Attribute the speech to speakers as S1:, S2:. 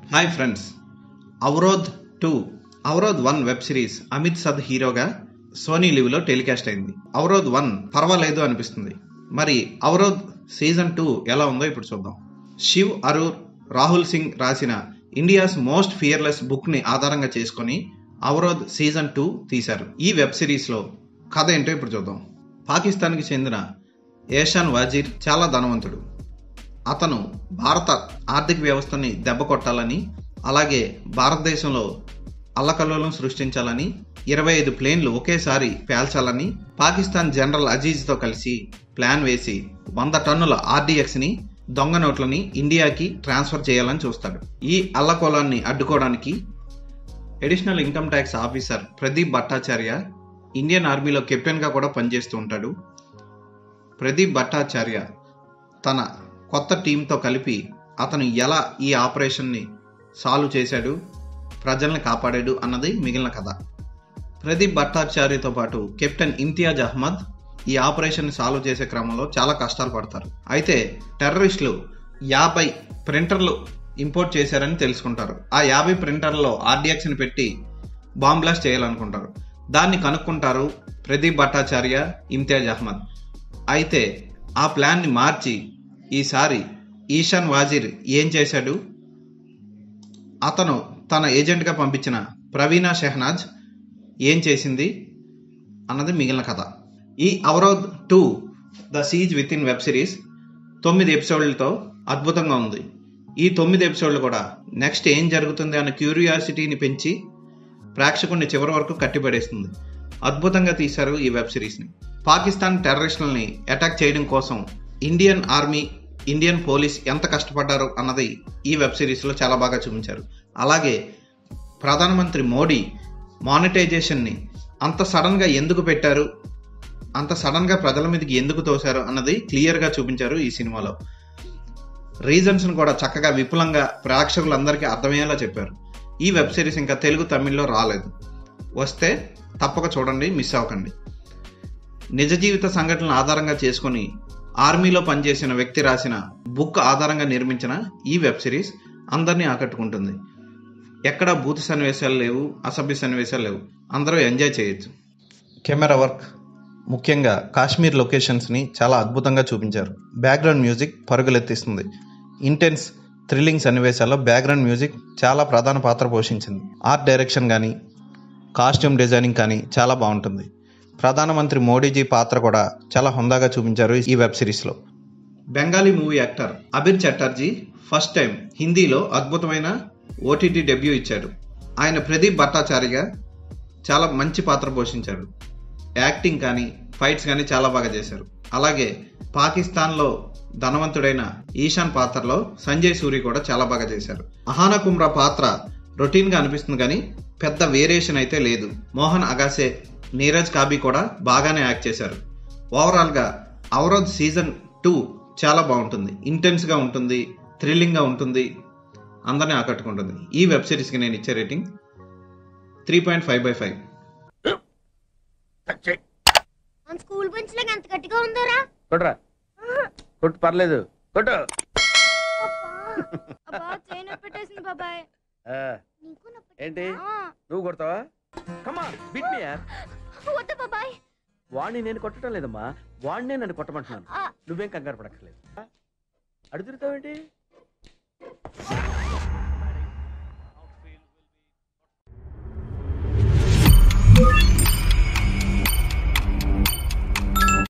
S1: hi friends Avrodh two Avrodh one web series Amit Sadh హీరోగా Sony లివ్లో telecast అయింది అవరోధ్ one పర్వాలేదు అనిపిస్తుంది మరి అవరోధ్ సీజన్ టూ ఎలా ఉందో ఇప్పుడు చూద్దాం శివ్ అరూర్ రాహుల్ సింగ్ రాసిన ఇండియాస్ మోస్ట్ ఫియర్లెస్ బుక్ని ఆధారంగా చేసుకొని అవరోధ్ సీజన్ టూ తీశారు ఈ వెబ్ సిరీస్లో కథ ఏంటో ఇప్పుడు చూద్దాం పాకిస్తాన్కి చెందిన ఏషాన్ వజీర్ చాలా ధనవంతుడు అతను భారత ఆర్థిక వ్యవస్థని దెబ్బ కొట్టాలని అలాగే భారతదేశంలో అల్లకల్లోలం సృష్టించాలని ఇరవై ఐదు ప్లేన్లు ఒకేసారి పేల్చాలని పాకిస్తాన్ జనరల్ అజీజ్తో కలిసి ప్లాన్ వేసి వంద టన్నుల ఆర్డీఎక్స్ని దొంగ నోట్లని ఇండియాకి ట్రాన్స్ఫర్ చేయాలని చూస్తాడు ఈ అల్లకోలాన్ని అడ్డుకోవడానికి additional income tax officer Pradeep Bhattacharya Indian ఆర్మీలో కెప్టెన్గా కూడా పనిచేస్తూ ఉంటాడు ప్రదీప్ భట్టాచార్య తన కొత్త టీంతో కలిపి అతను ఎలా ఈ ఆపరేషన్ని సాల్వ్ చేశాడు ప్రజల్ని కాపాడాడు అన్నది మిగిలిన కథ ప్రదీప్ భట్టాచార్యతో పాటు కెప్టెన్ ఇంతియాజ్ అహ్మద్ ఈ ఆపరేషన్ సాల్వ్ చేసే క్రమంలో చాలా కష్టాలు పడతారు అయితే టెర్రరిస్టులు యాభై ప్రింటర్లు ఇంపోర్ట్ చేశారని తెలుసుకుంటారు ఆ యాభై ప్రింటర్లలో ఆర్డిఎక్స్ని పెట్టి బాంబ్ బ్లాస్ట్ చేయాలనుకుంటారు దాన్ని కనుక్కుంటారు ప్రదీప్ భట్టాచార్య ఇమ్తియాజ్ అహ్మద్ అయితే ఆ ప్లాన్ని మార్చి ఈసారి ఈశాన్ వాజీర్ ఏం చేశాడు అతను తన ఏజెంట్గా పంపించిన ప్రవీణా షెహనాజ్ ఏం చేసింది అన్నది మిగిలిన కథ ఈ Avrodh two the siege within web series తొమ్మిది ఎపిసోడ్లతో అద్భుతంగా ఉంది ఈ తొమ్మిది ఎపిసోడ్లు కూడా నెక్స్ట్ ఏం జరుగుతుంది అన్న క్యూరియాసిటీని పెంచి ప్రేక్షకుడిని చివరి వరకు కట్టిపడేస్తుంది అద్భుతంగా తీశారు ఈ వెబ్ సిరీస్ని పాకిస్తాన్ టెర్రరిస్టులని అటాక్ చేయడం కోసం ఇండియన్ ఆర్మీ ఇండియన్ పోలీస్ ఎంత కష్టపడ్డారు అన్నది ఈ వెబ్ సిరీస్లో చాలా బాగా చూపించారు అలాగే ప్రధానమంత్రి మోడీ మానిటైజేషన్ని అంత సడన్గా ఎందుకు పెట్టారు అంత సడన్గా ప్రజల మీదకి ఎందుకు తోశారు అన్నది క్లియర్గా చూపించారు ఈ సినిమాలో రీజన్స్ని కూడా చక్కగా విపులంగా ప్రేక్షకులందరికీ అర్థమయ్యేలా చెప్పారు ఈ వెబ్ సిరీస్ ఇంకా తెలుగు తమిళ్లో రాలేదు వస్తే తప్పక చూడండి మిస్ అవ్వకండి నిజ జీవిత సంఘటనలను ఆధారంగా చేసుకొని ఆర్మీలో పనిచేసిన వ్యక్తి రాసిన బుక్ ఆధారంగా నిర్మించిన ఈ వెబ్ సిరీస్ అందరినీ ఆకట్టుకుంటుంది ఎక్కడ భూత సన్నివేశాలు లేవు అసభ్య సన్నివేశాలు లేవు అందరూ ఎంజాయ్ చేయొచ్చు కెమెరా వర్క్ ముఖ్యంగా కాశ్మీర్ లొకేషన్స్ని చాలా అద్భుతంగా చూపించారు బ్యాక్గ్రౌండ్ మ్యూజిక్ పరుగులెత్తిస్తుంది ఇంటెన్స్ థ్రిల్లింగ్ సన్నివేశాల్లో బ్యాక్గ్రౌండ్ మ్యూజిక్ చాలా ప్రధాన పాత్ర పోషించింది ఆర్ట్ డైరెక్షన్ కానీ కాస్ట్యూమ్ డిజైనింగ్ కానీ చాలా బాగుంటుంది ప్రధానమంత్రి మోడీజీ పాత్ర కూడా చాలా హుందాగా చూపించారు ఈ వెబ్ సిరీస్లో Bengali movie actor Abir Chatterjee first time హిందీలో అద్భుతమైన ఓటీటీ డెబ్యూ ఇచ్చాడు ఆయన ప్రదీప్ భట్టాచార్యగా చాలా మంచి పాత్ర పోషించాడు యాక్టింగ్ కానీ ఫైట్స్ కానీ చాలా బాగా చేశారు అలాగే పాకిస్తాన్లో ధనవంతుడైన ఈశాన్ పాత్రలో సంజయ్ సూరి కూడా చాలా బాగా చేశారు అహానా కుమ్రా పాత్ర రొటీన్గా అనిపిస్తుంది కానీ పెద్ద వేరియేషన్ అయితే లేదు మోహన్ అగాసే నీరజ్ కాబీ కూడా బాగానే యాక్ట్ చేశారు ఓవరాల్గా అవరోధ్ సీజన్ టూ చాలా బాగుంటుంది ఇంటెన్స్గా ఉంటుంది థ్రిల్లింగ్గా ఉంటుంది అందరినీ ఆకట్టుకుంటుంది ఈ వెబ్ సిరీస్కి నేను ఇచ్చే rating three point five by five
S2: మన స్కూల్ బెంచ్ లాగా ఎంత గట్టిగా ఉందోరా
S3: కొట్రా కొట్టు పర్లేదు కొట్టు
S2: అబ్బా చైన్ పెట్టేసింది బాబాయ్
S3: ఆ,
S2: నీకు నొప్పి
S3: ఏంటి
S2: ఆ,
S3: నువ్వు కొడతావా కమా బిట్ మీ యార్
S2: వద్దు బాబాయ్
S3: వాడిని నేను కొట్టడం లేదమ్మా వాడినే నన్ను కొట్టమంటున్నాను
S2: ఆ,
S3: నువ్వేం కంగారు పడక్కర్లేదు అడుగుతావేంటి